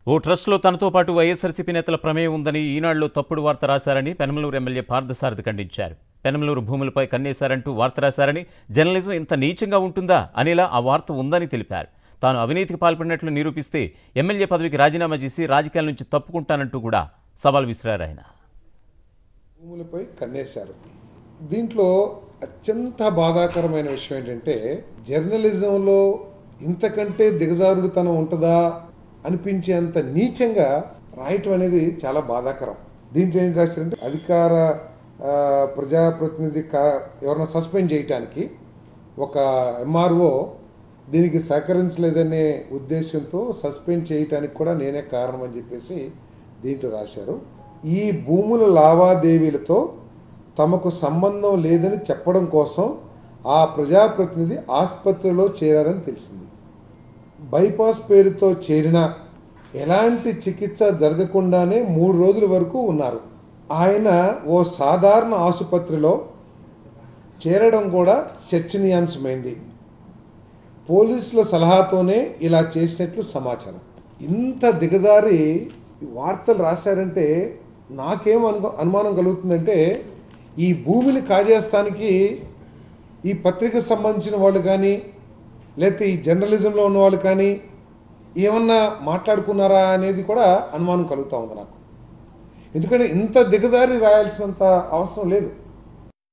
ఓ ట్రస్ట్లో తనతో పాటు వైఎస్ఆర్సీపీ నేతల ప్రమేయం ఉందని ఈనాడులో తప్పుడు వార్త రాశారని పెనమలూరు ఎమ్మెల్యే పార్థసారథి ఖండించారు పెనమలూరు భూములపై కన్నేశారంటూ వార్త రాశారని జర్నలిజం ఇంత నీచంగా ఉంటుందా అనేలా ఆ వార్త ఉందని తెలిపారు తాను అవినీతికి పాల్పడినట్లు నిరూపిస్తే ఎమ్మెల్యే పదవికి రాజీనామా చేసి రాజకీయాల నుంచి తప్పుకుంటానంటూ కూడా సవాల్ విసిరారు ఆయన భూములపై కన్నేశారు దీంట్లో అత్యంత బాధాకరమైన విషయం ఏంటంటే జర్నలిజంలో ఇంతకంటే దిగజారుడుతనం ఉంటుందా అనిపించేంత నీచంగా రాయటం అనేది చాలా బాధాకరం దీంట్లో ఏం రాశారంటే అధికార ఆ, ప్రజాప్రతినిధి కా ఎవరైనా సస్పెండ్ చేయటానికి ఒక ఎంఆర్ఓ దీనికి సహకరించలేదనే ఉద్దేశంతో సస్పెండ్ చేయటానికి కూడా నేనే కారణం అని చెప్పేసి దీంట్లో రాశారు ఈ భూముల లావాదేవీలతో తమకు సంబంధం లేదని చెప్పడం కోసం ఆ ప్రజాప్రతినిధి ఆసుపత్రిలో చేరారని తెలిసింది బైపాస్ పేరుతో చేరిన ఎలాంటి చికిత్స జరగకుండానే మూడు రోజుల వరకు ఉన్నారు ఆయన ఓ సాధారణ ఆసుపత్రిలో చేరడం కూడా చర్చనీయాంశమైంది పోలీసుల సలహాతోనే ఇలా చేసినట్లు సమాచారం ఇంత దిగజారి వార్తలు రాశారంటే నాకేం అను అనుమానం కలుగుతుందంటే ఈ భూమిని కాజేస్తానికి ఈ పత్రికకు సంబంధించిన వాళ్ళు కానీ లేకపోతే ఈ జర్నలిజంలో ఉన్న వాళ్ళు కానీ ఏమన్నా మాట్లాడుకున్నారా అనేది కూడా అనుమానం కలుగుతూ ఉంది నాకు ఎందుకంటే ఇంత దిగజారి రాయాల్సినంత అవసరం లేదు